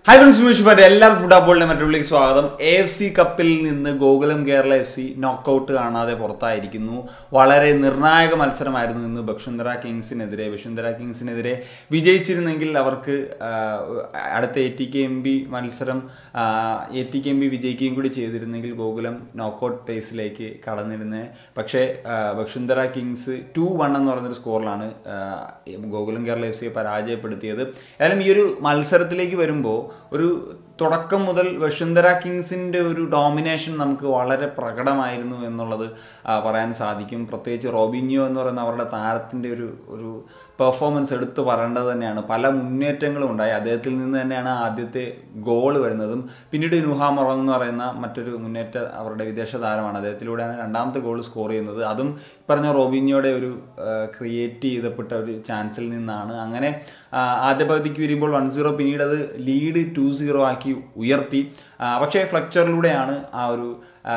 hi friends എല്ലാവർക്കും ഫുട്ബോളിന്റെ മറ്റുള്ളിലേക്ക് സ്വാഗതം എ എഫ് സി കപ്പിൽ നിന്ന് Gokulam Kerala F C knockout കാണാതെ പുറത്തായിരിക്കുന്നു വളരെ നിർണായക മത്സരമായിരുന്നു ഇന്ന് ബക്ഷുന്ധര കിങ്സിനെതിരെ ബക്ഷുന്ധര കിങ്സിനെതിരെ വിജയിച്ചിരുന്നെങ്കിൽ അവർക്ക് ആ, അടുത്ത A T K M B മത്സരം A T K M B വിജയിക്കുകയും കൂടി ചെയ്തിരുന്നെങ്കിൽ ഗോകുലം നോക്കൗട്ട് പേസിലേക്ക് കടന്നിരുന്നത് പക്ഷേ ആ, ബക്ഷുന്ധര കിങ്സ് ടു വൺ എന്ന് പറയുന്നൊരു സ്കോറിലാണ് ആ, ഗോകുലം കേരള എഫ് സിയെ പരാജയപ്പെടുത്തിയത് ഏതായാലും ഈ ഒരു മത്സരത്തിലേക്ക് വരുമ്പോൾ ഒരു തുടക്കം മുതൽ വസുന്ധര കിങ്സിൻ്റെ ഒരു ഡോമിനേഷൻ നമുക്ക് വളരെ പ്രകടമായിരുന്നു എന്നുള്ളത് ആ, പറയാൻ സാധിക്കും പ്രത്യേകിച്ച് റോബിന്യോ എന്ന് പറയുന്ന അവരുടെ താരത്തിൻ്റെ ഒരു ഒരു പെർഫോമൻസ് എടുത്തു പറയേണ്ടത് തന്നെയാണ് പല മുന്നേറ്റങ്ങളും ഉണ്ടായി അദ്ദേഹത്തിൽ നിന്ന് തന്നെയാണ് ആദ്യത്തെ ഗോൾ വരുന്നതും പിന്നീട് നുഹ മൊറങ് എന്ന് പറയുന്ന മറ്റൊരു മുന്നേറ്റ അവരുടെ വിദേശ താരമാണ് അദ്ദേഹത്തിലൂടെയാണ് രണ്ടാമത്തെ ഗോൾ സ്കോർ ചെയ്യുന്നത് അതും പറഞ്ഞ റോബിന്യോയുടെ ഒരു ക്രിയേറ്റ് ചെയ്തപ്പെട്ട ഒരു ചാൻസിൽ നിന്നാണ് അങ്ങനെ ആ, ആദ്യ പകുതിക്ക് വരുമ്പോൾ വൺ സീറോ പിന്നീട് അത് ലീഡ് ടു സീറോ ആക്കി ഉയർത്തി ആ, പക്ഷേ ഫ്ലക്ചറിലൂടെയാണ് ആ ഒരു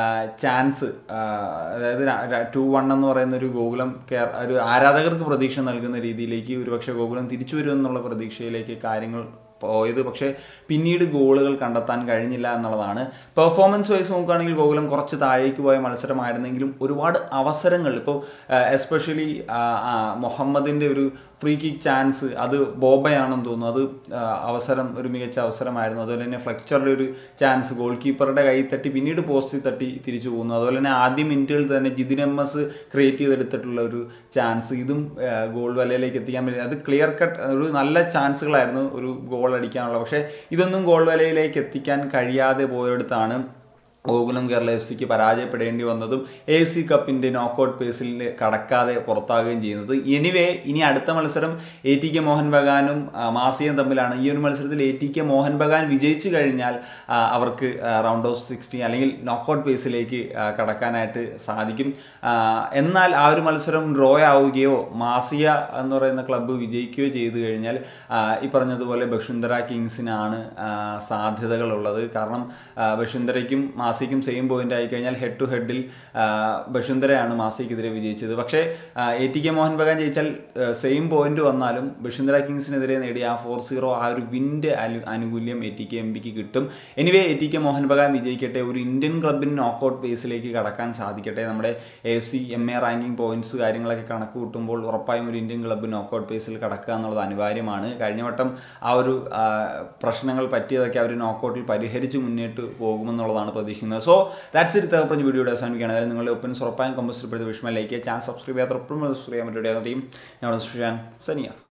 ചാൻസ് അതായത് ടു വൺ എന്ന് പറയുന്ന ഒരു ഗോകുലം കേര ഒരു ആരാധകർക്ക് പ്രതീക്ഷ നൽകുന്ന രീതിയിലേക്ക് ഒരുപക്ഷെ ഗോകുലം തിരിച്ചു വരുമെന്നുള്ള പ്രതീക്ഷയിലേക്ക് കാര്യങ്ങൾ പോയത് പക്ഷേ പിന്നീട് ഗോളുകൾ കണ്ടെത്താൻ കഴിഞ്ഞില്ല എന്നുള്ളതാണ് പെർഫോമൻസ് വൈസ് നോക്കുകയാണെങ്കിൽ ഗോകുലം കുറച്ച് താഴേക്ക് പോയ മത്സരമായിരുന്നെങ്കിലും ഒരുപാട് അവസരങ്ങൾ ഇപ്പോൾ എസ്പെഷ്യലി മുഹമ്മദിൻ്റെ ഒരു ഫ്രീ കിക്ക് ചാൻസ് അത് ബോബയാണെന്ന് തോന്നുന്നു അത് ആ, അവസരം ഒരു മികച്ച അവസരമായിരുന്നു അതുപോലെ തന്നെ ഫ്ലെക്ചറുടെ ഒരു ചാൻസ് ഗോൾ കീപ്പറുടെ കൈ തട്ടി പിന്നീട് പോസ്റ്റിൽ തട്ടി തിരിച്ചു പോകുന്നു അതുപോലെ തന്നെ ആദ്യ മിനിറ്റുകളിൽ തന്നെ ജിതിൻ എം എസ് ക്രിയേറ്റ് ചെയ്തെടുത്തിട്ടുള്ള ഒരു ചാൻസ് ഇതും ആ, ഗോൾ വലയിലേക്ക് എത്തിക്കാൻ പറ്റി അത് ക്ലിയർ കട്ട് ഒരു നല്ല ചാൻസുകളായിരുന്നു ഒരു ഗോൾ അടിക്കാനുള്ള പക്ഷേ ഇതൊന്നും ഗോൾ വലയിലേക്ക് എത്തിക്കാൻ കഴിയാതെ പോയെടുത്താണ് ഗോകുലം കേരള എഫ് സിക്ക് പരാജയപ്പെടേണ്ടി വന്നതും എ എഫ് സി കപ്പിൻ്റെ നോക്കൗട്ട് പേസിൽ കടക്കാതെ പുറത്താകുകയും ചെയ്യുന്നത് എനിവേ ഇനി അടുത്ത മത്സരം എ ടി കെ മോഹൻ ബഗാനും ആ, മാസിയും തമ്മിലാണ് ഈ ഒരു മത്സരത്തിൽ A T K Mohun Bagan വിജയിച്ചു കഴിഞ്ഞാൽ ആ, അവർക്ക് റൗണ്ട് ഓഫ് സിക്സ്റ്റി അല്ലെങ്കിൽ നോക്കൗട്ട് പേസിലേക്ക് ആ, കടക്കാനായിട്ട് സാധിക്കും ആ, എന്നാൽ ആ ഒരു മത്സരം ഡ്രോ ആവുകയോ മാസിയ എന്ന് പറയുന്ന ക്ലബ്ബ് വിജയിക്കുകയോ ചെയ്തു കഴിഞ്ഞാൽ ആ, ഈ പറഞ്ഞതുപോലെ ബഷുന്ധര കിങ്സിനാണ് ആ, സാധ്യതകളുള്ളത് കാരണം ആ, ബഷുന്ധരയ്ക്കും മാസിക്കും സെയിം പോയിന്റ് ആയി കഴിഞ്ഞാൽ ഹെഡ് ടു ഹെഡിൽ ബഷുന്ധരയാണ് മാസിക്കെതിരെ വിജയിച്ചത് പക്ഷേ A T K Mohun Bagan ജയിച്ചാൽ സെയിം പോയിന്റ് വന്നാലും ബഷുന്ധര കിങ്സിനെതിരെ നേടിയ ആ ഫോർ സീറോ ആ ഒരു വിൻ്റെ ആനുകൂല്യം എ ടി കെ എം പിക്ക് കിട്ടും anyway A T K Mohun Bagan വിജയിക്കട്ടെ ഒരു ഇന്ത്യൻ ക്ലബിന് നോക്കൗട്ട് ബേസിലേക്ക് കടക്കാൻ സാധിക്കട്ടെ നമ്മുടെ A C M A ranking points കാര്യങ്ങളൊക്കെ കണക്ക് കൂട്ടുമ്പോൾ ഉറപ്പായും ഒരു ഇന്ത്യൻ ക്ലബ്ബ് നോക്കൗട്ട് ബേസിൽ കടക്കുക എന്നുള്ളത് അനിവാര്യമാണ് കഴിഞ്ഞ വട്ടം ആ ഒരു ആ, പ്രശ്നങ്ങൾ പറ്റിയതൊക്കെ അവർ നോക്കൗട്ടിൽ പരിഹരിച്ച് മുന്നോട്ട് പോകുമെന്നുള്ളതാണ് പ്രതീക്ഷിക്കുന്നത് സോ ദാറ്റ്സ് ഇറ്റ് പറഞ്ഞ വീഡിയോയുടെ അവസാനിക്കുകയാണ് അതായത് നിങ്ങളുടെ ഒപ്പൻസ് ഉറപ്പായും കമ്പസ്റ്റർ പെടുത്ത വിഷമം ലൈക്ക് ചാനൽ സബ്സ്ക്രൈബ് ചെയ്യാത്ത ഒപ്പം സബ്സ്ക്രൈബ് ചെയ്യാൻ പറ്റും ടീം ഞങ്ങളുടെ സുഷാൻ സനിയ